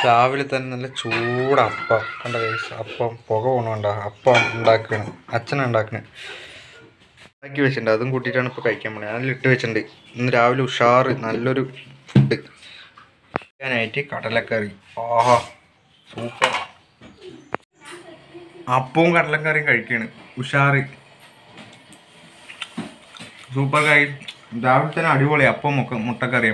രാവിലെ തന്നെ നല്ല ചൂട് അപ്പം കണ്ട കൈസ് അപ്പം പുക പോകണണ്ട അപ്പം ഉണ്ടാക്കണ് അച്ഛൻ ഉണ്ടാക്കണ് ഉണ്ടാക്കി വെച്ചിട്ടുണ്ട് അതും കൂട്ടിയിട്ടാണ് ഇപ്പോൾ കഴിക്കാൻ പോണത് ഞാനെല്ലാം ഇട്ട് വെച്ചിട്ടുണ്ട് ഇന്ന് രാവിലെ ഉഷാറ് നല്ലൊരു ഫുഡ് കഴിക്കാനായിട്ട് കടലക്കറി ആഹാ സൂപ്പർ അപ്പവും കടലക്കറിയും കഴിക്കാണ് ഉഷാറ് സൂപ്പർ കറി രാവിലെ തന്നെ അടിപൊളി അപ്പം മുക്ക മുട്ടക്കറിയും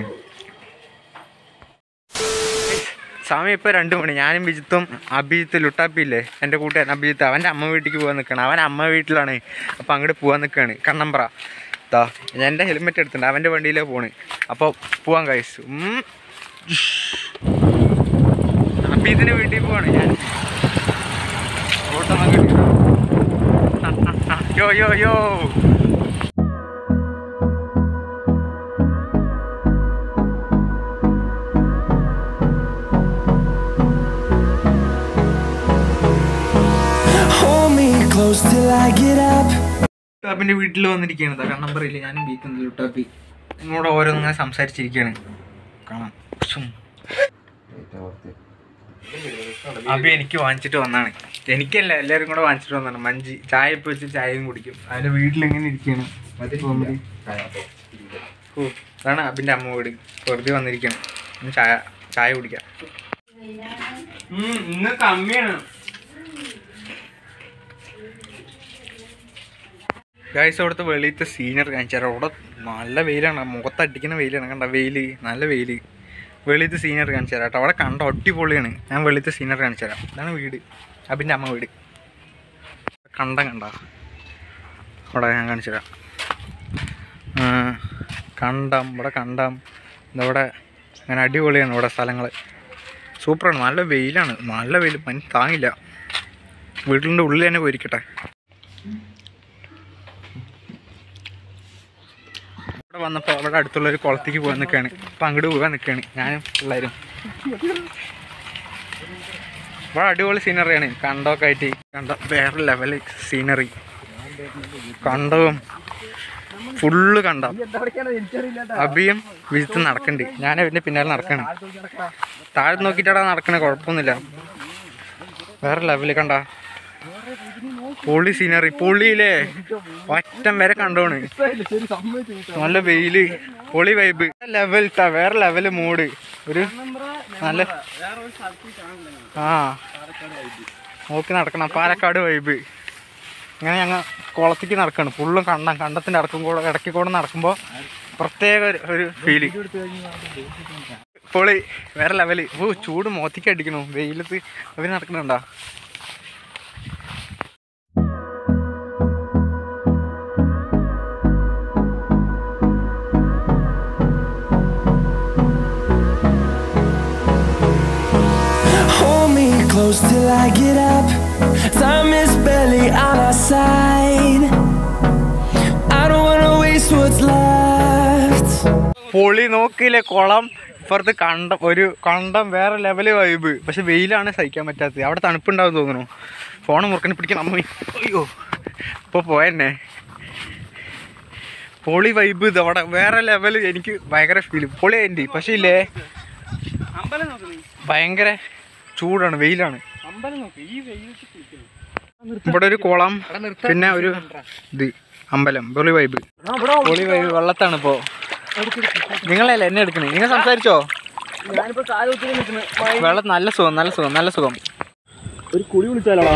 സമയം ഇപ്പോൾ രണ്ട് മണി ഞാനും ബിജിത്തും അഭിജിത്ത് ലുട്ടാപ്പിയില്ലേ എൻ്റെ കൂട്ടുകാരൻ അഭിജിത്ത് അവൻ്റെ അമ്മ വീട്ടിലേക്ക് പോകാൻ നിൽക്കണം അവൻ അമ്മ വീട്ടിലാണ് അപ്പോൾ അങ്ങോട്ട് പോകാൻ നിൽക്കുകയാണ് കണ്ണമ്പ്ര ദാ ഞാൻ എൻ്റെ ഹെൽമെറ്റ് എടുത്തിട്ടുണ്ട് അവൻ്റെ വണ്ടിയിലേ പോണ് അപ്പോൾ പോവാൻ കഴിച്ചു അഭിജിത്തിൻ്റെ വീട്ടിൽ പോവാണ് ഞാൻ ഓട്ടം അങ്ങോട്ട് യോ യോ യോ Hold me close till I get up. ലുട്ടാപ്പിന്റെ വീട്ടിൽ വന്നിരിക്കുകയാണ് കാരണം നമ്പർ ഇല്ല ഞാനും ബീക്കുന്നത് ലുട്ടാപ്പി നിങ്ങളോട് ഓരോന്നിങ്ങനെ സംസാരിച്ചിരിക്കുകയാണ് കാണാം ശ്ശും. അഭി എനിക്ക് വാങ്ങിച്ചിട്ട് വന്നാണ് എനിക്കല്ല എല്ലാവരും കൂടെ വാങ്ങിച്ചിട്ട് വന്നാണ് മഞ്ചി ചായ ഇപ്പൊ വെച്ച് ചായയും കുടിക്കും അതിന്റെ വീട്ടിൽ എങ്ങനെ ഇരിക്കുകയാണ് കോമഡി. ഓ അതാണ് അബിന്റെ അമ്മ വീട് വെറുതെ വന്നിരിക്കുകയാണ് ഇന്ന് ചായ ചായ കുടിക്കാം ഇന്ന് കമ്മിയാണ് ഗായ്സ് അവിടുത്തെ വെളിയിലത്തെ സീനർ കാണിച്ചാൽ അവിടെ നല്ല വെയിലാണ് മുഖത്തടിക്കുന്ന വെയിലാണ് കണ്ട വെയിൽ നല്ല വെയിൽ വെളിയിലത്തെ സീനർ കാണിച്ചു തരാം കേട്ടോ അവിടെ കണ്ട അടിപൊളിയാണ് ഞാൻ വെളിയിലത്തെ സീനർ കാണിച്ചു തരാം ഇതാണ് വീട് അബിൻ്റെ അമ്മ വീട് കണ്ടം കണ്ട അവിടെ ഞാൻ കാണിച്ചു തരാം ആ, കണ്ടം ഇവിടെ കണ്ടം ഇതവിടെ അങ്ങനെ അടിപൊളിയാണ് ഇവിടെ സ്ഥലങ്ങൾ സൂപ്പറാണ് നല്ല വെയിലാണ് നല്ല വെയിൽ പനി താങ്ങില്ല വീട്ടിൻ്റെ ഉള്ളിൽ തന്നെ പോയിരിക്കട്ടെ ഇവിടെ വന്നപ്പോൾ അവിടെ അടുത്തുള്ള ഒരു കുളത്തേക്ക് പോകാൻ നിൽക്കുകയാണ് അപ്പം അങ്ങോട്ട് പോകാൻ നിൽക്കുകയാണ് ഞാനും പിള്ളേരും ഇവിടെ അടിപൊളി സീനറിയാണ് കണ്ടമൊക്കെ ആയിട്ട് കണ്ട വേറെ ലെവൽ സീനറി കണ്ടവും ഫുള്ള് കണ്ട അഭിയും വിജിത്തും നടക്കണ്ട് ഞാൻ അവൻ്റെ പിന്നാലെ നടക്കണ് താഴെ നോക്കിയിട്ടാടാ നടക്കണേ കുഴപ്പമൊന്നുമില്ല വേറെ ലെവല് കണ്ട പൊളി സീനറി പൊളിയില്ലേ ഒറ്റം വരെ കണ്ടോണ് നല്ല വെയില് പൊളി വൈബ് ലെവൽ വേറെ ലെവല് മൂഡ് ഒരു നല്ല ആ നോക്കി നടക്കണം പാലക്കാട് വൈബ് ഇങ്ങനെ ഞങ്ങൾ കുളത്തേക്ക് നടക്കണം ഫുള്ളും കണ്ടം കണ്ടത്തിൻ്റെ ഇടക്കും കൂടെ ഇടയ്ക്ക് കൂടെ നടക്കുമ്പോൾ പ്രത്യേക ഒരു- ഒരു ഫീല് പൊളി വേറെ ലെവല് ഓ ചൂട് മോത്തിക്ക് അടിക്കണു വെയിലത്ത് അവർ നടക്കണുണ്ടോ Hold me close till I get up. Time is barely on our side. I don't wanna waste what's left. പൊളി നോക്കിയില്ലേ കുളം ഇപ്പുറത്ത് കണ്ടം ഒരു കണ്ടം വേറെ ലെവല് വൈബ് പക്ഷെ വെയിലാണ് സഹിക്കാൻ പറ്റാത്തത് അവിടെ തണുപ്പുണ്ടാവും തോന്നുന്നു ഫോൺ മുറുക്കനെ പിടിക്കണം അമ്മ അയ്യോ ഇപ്പോൾ പോയെന്നെ പൊളി വൈബ് ഇത് അവിടെ വേറെ ലെവല് എനിക്ക് ഭയങ്കര ഫീല് പൊളി എൻ്റെ പക്ഷേ ഇല്ലേ ഭയങ്കര ചൂടാണ് വെയിലാണ് ഇവിടെ ഒരു കുളം പിന്നെ ഒരു ഇത് അമ്പലം പൊളി വൈബ് പൊളി വൈബ് വെള്ളത്താണ് ഇപ്പോ നിങ്ങളല്ലേ എന്നെ എടുക്കണേ നിങ്ങൾ സംസാരിച്ചോ വെള്ളം നല്ല സുഖം നല്ല സുഖം നല്ല സുഖം ഒരു കുളി വിളിച്ചാലോടാ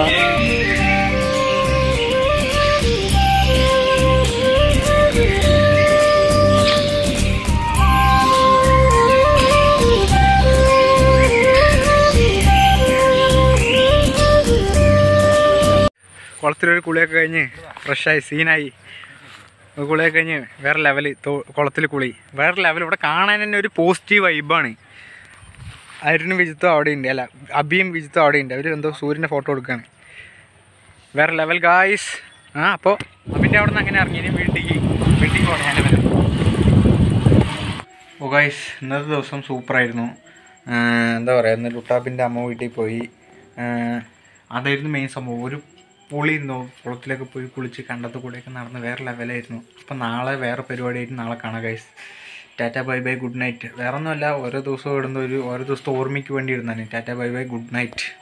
കുളത്തിലൊരു കുളിയൊക്കെ കഴിഞ്ഞ് ഫ്രഷായി സീനായി ഒരു കുളിയൊക്കെ കഴിഞ്ഞ് വേറെ ലെവല് കുളത്തിൽ കുളി വേറെ ലെവൽ ഇവിടെ കാണാൻ തന്നെ ഒരു പോസിറ്റീവ് വൈബാണ് അരുണും വിജിത്തും അവിടെ ഉണ്ട് അല്ല അബിയും വിജിത്തും അവിടെ ഉണ്ട് അവർ എന്തോ സൂര്യൻ്റെ ഫോട്ടോ എടുക്കുകയാണ് വേറെ ലെവൽ ഗായ്സ് ആ അപ്പോൾ അബിൻ്റെ അവിടെ നിന്ന് അങ്ങനെ ഇറങ്ങി ഇനി വീട്ടിലേക്ക് വീട്ടിലേക്ക് പോകണം ഞാൻ വരാം ഓ ഗായ്സ് ഇന്നത്തെ ദിവസം സൂപ്പറായിരുന്നു എന്താ പറയുക ഇന്ന് ലുട്ടാപ്പിൻ്റെ അമ്മ വീട്ടിൽ പോയി ആ, അതായിരുന്നു മെയിൻ സംഭവം ഒരു പൊളിയിരുന്നു കുളത്തിലൊക്കെ പോയി കുളിച്ച് കണ്ടത്ത് കൂടെയൊക്കെ നടന്ന് വേറെ ലെവലായിരുന്നു അപ്പം നാളെ വേറെ പരിപാടിയായിട്ട് നാളെ കാണാം guys tata bye bye good night വേറെ ഒന്നുമല്ല ഓരോ ദിവസവും ഇടുന്ന ഒരു ഓരോ ദിവസത്തെ ഓർമ്മയ്ക്ക് വേണ്ടി ഇടുന്നതാണ് tata bye bye good night